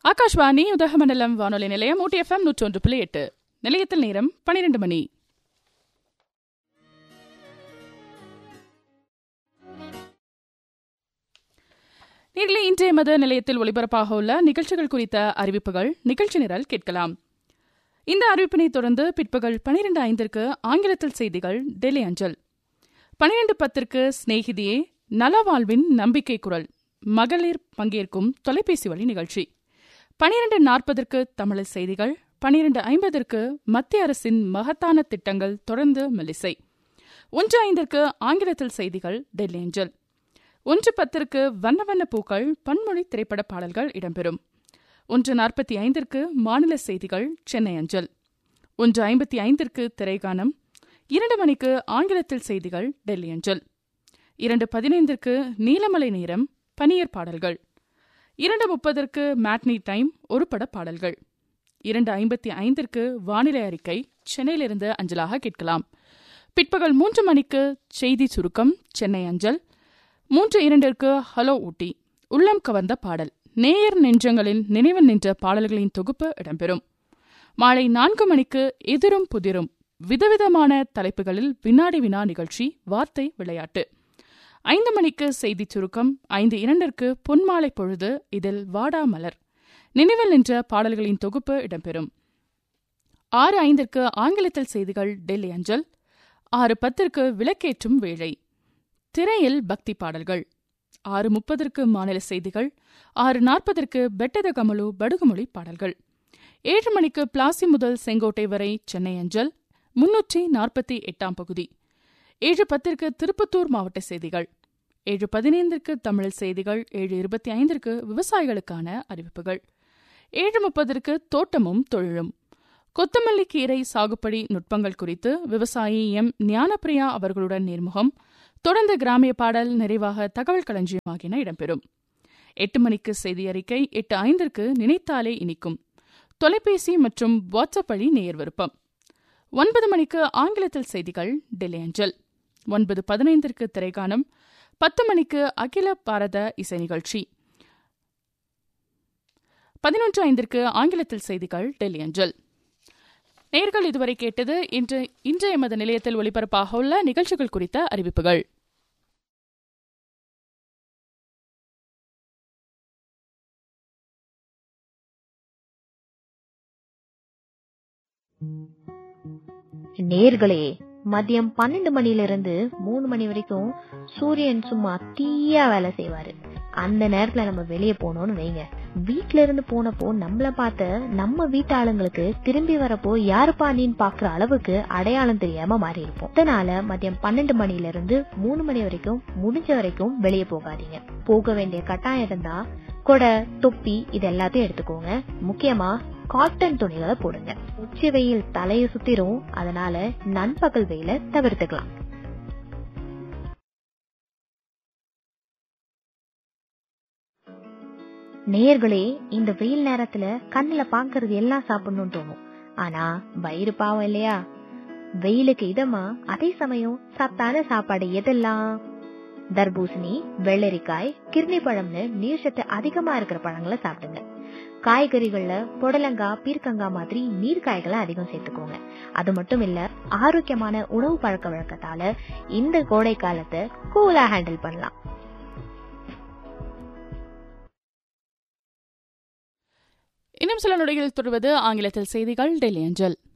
ஆகாஷ்வாணி உதகமண்டலம் வானொலி நிலையம் ஊட்டி எஃப்எம் நூற்றொன்று புள்ளி எட்டு நிலையத்தில் நேரம் பனிரெண்டு மணி நேரிலே இன்றைய மத நிலையத்தில் ஒலிபரப்பாக உள்ள நிகழ்ச்சிகள் குறித்த அறிவிப்புகள் நிகழ்ச்சி நிரல் கேட்கலாம் இந்த அறிவிப்பினை தொடர்ந்து பிற்பகல் பனிரெண்டு ஐந்திற்கு ஆங்கிலத்தில் செய்திகள் டெல்லி அஞ்சல் பனிரெண்டு பத்திற்கு சிநேகிதியே நலவாழ்வின் நம்பிக்கை குரல் மகளிர் பங்கேற்கும் தொலைபேசி வழி நிகழ்ச்சி பனிரெண்டு நாற்பதற்கு தமிழ் செய்திகள் பனிரெண்டு ஐம்பதற்கு மத்திய அரசின் மகத்தான திட்டங்கள் தொடர்ந்து மெலிசை ஒன்று ஐந்திற்கு ஆங்கிலத்தில் செய்திகள் டெல்லி அஞ்சல் ஒன்று பத்திற்கு வண்ண வண்ண பூக்கள் பன்மொழி திரைப்பட பாடல்கள் இடம்பெறும் ஒன்று நாற்பத்தி ஐந்திற்கு மாநில செய்திகள் சென்னை அஞ்சல் ஒன்று ஐம்பத்தி ஐந்திற்கு திரைகானம் இரண்டு மணிக்கு ஆங்கிலத்தில் செய்திகள் டெல்லி அஞ்சல் இரண்டு பதினைந்திற்கு நீலமலை நேரம் பனியர் பாடல்கள் இரண்டு முப்பதற்கு மேட்னி டைம் ஒரு பட பாடல்கள் இரண்டு ஐம்பத்தி ஐந்திற்கு வானிலை அறிக்கை சென்னையிலிருந்து அஞ்சலாக கேட்கலாம் பிற்பகல் மூன்று மணிக்கு செய்தி சுருக்கம் சென்னை அஞ்சல் மூன்று இரண்டிற்கு ஹலோ ஊட்டி உள்ளம் கவர்ந்த பாடல் நேயர் நெஞ்சங்களின் நினைவில் நின்ற பாடல்களின் தொகுப்பு இடம்பெறும் மாலை நான்கு மணிக்கு எதிரும் புதிரும் விதவிதமான தலைப்புகளில் வினாடி வினா நிகழ்ச்சி வார்த்தை விளையாட்டு ஐந்து மணிக்கு செய்தி சுருக்கம் ஐந்து இரண்டிற்கு பொன்மாலை பொழுது இதில் வாடா மலர் நினைவில் நின்ற பாடல்களின் தொகுப்பு இடம்பெறும் ஆறு ஐந்திற்கு ஆங்கிலத்தில் செய்திகள் டெல்லி அஞ்சல் ஆறு பத்திற்கு விளக்கேற்றும் வேளை திரையில் பக்தி பாடல்கள் ஆறு முப்பதற்கு மாநில செய்திகள் ஆறு நாற்பதற்கு பெட்டத கமலு படுகுமொழி பாடல்கள் ஏழு மணிக்கு பிளாசி முதல் செங்கோட்டை வரை சென்னை அஞ்சல் முன்னூற்றி நாற்பத்தி எட்டாம் பகுதி ஏழு பத்திற்கு திருப்பத்தூர் மாவட்ட செய்திகள் ஏழு பதினைந்திற்கு தமிழ் செய்திகள் ஏழு இருபத்தி ஐந்திற்கு விவசாயிகளுக்கான அறிவிப்புகள் ஏழு முப்பதற்கு தோட்டமும் தொழிலும் கொத்தமல்லி கீரை சாகுபடி நுட்பங்கள் குறித்து விவசாயி எம் ஞானப்பிரியா அவர்களுடன் நேர்முகம் தொடர்ந்து கிராமிய பாடல் நிறைவாக தகவல் களஞ்சியம் ஆகியன இடம்பெறும் எட்டு மணிக்கு செய்தி அறிக்கை எட்டு ஐந்திற்கு நினைத்தாலே இனிக்கும் தொலைபேசி மற்றும் வாட்ஸ்அப் வழி நேயர் விருப்பம் ஒன்பது மணிக்கு ஆங்கிலத்தில் செய்திகள் டெல்லி அஞ்சல் ஒன்பது பதினைந்திற்கு திரைக்கானம் பத்து மணிக்கு அகில பாரத இசை நிகழ்ச்சி பதினொன்று ஐந்திற்கு ஆங்கிலத்தில் செய்திகள் டெல்லி அஞ்சல் நேர்கள் இதுவரை கேட்டது இன்று இன்றைய மத நிலையத்தில் ஒலிபரப்பாக உள்ள நிகழ்ச்சிகள் குறித்த அறிவிப்புகள் நேர்களே மதியம் பன்னெண்டு மணில இருந்து மூணு மணி வரைக்கும் சூரியன் சும்மா தீயா வேலை செய்வாரு அந்த நேரத்துல நம்ம வெளியே போனோம்னு வைங்க வீட்ல இருந்து போனப்போ நம்மள பார்த்த நம்ம வீட்டு ஆளுங்களுக்கு திரும்பி வரப்போ யாருப்பா நீன்னு பாக்குற அளவுக்கு அடையாளம் தெரியாம மாறி இருப்போம் அதனால மதியம் பன்னெண்டு மணில இருந்து மூணு மணி வரைக்கும் முடிஞ்ச வரைக்கும் வெளியே போகாதீங்க போக வேண்டிய கட்டாயம் இருந்தா கொடை தொப்பி இது எல்லாத்தையும் எடுத்துக்கோங்க முக்கியமா காட்டன் துணிகளை போடுங்க உச்சி வெயில் தலைய சுத்திரும் அதனால நண்பகல் வெயில தவிர்த்துக்கலாம் நேர்களே இந்த வெயில் நேரத்துல கண்ணுல பாக்குறது எல்லாம் சாப்பிடணும்னு தோணும் ஆனா வயிறு பாவம் இல்லையா வெயிலுக்கு இதமா அதே சமயம் சத்தான சாப்பாடு எதெல்லாம் தர்பூசணி வெள்ளரிக்காய் கிர்னி பழம்னு நீர் சத்து அதிகமா இருக்கிற பழங்களை சாப்பிடுங்க காய்கறிகள்ல புடலங்காய் பீர்க்கங்காய் மாதிரி நீர்க்காய்களை அதிகம் சேர்த்துக்கோங்க அது மட்டும் இல்ல ஆரோக்கியமான உணவு பழக்க வழக்கத்தால இந்த கோடை காலத்தை கூலா ஹேண்டில் பண்ணலாம் இன்னும் சில நொடிகளில் தொடர்வது ஆங்கிலத்தில் செய்திகள் டெல்லி அஞ்சல்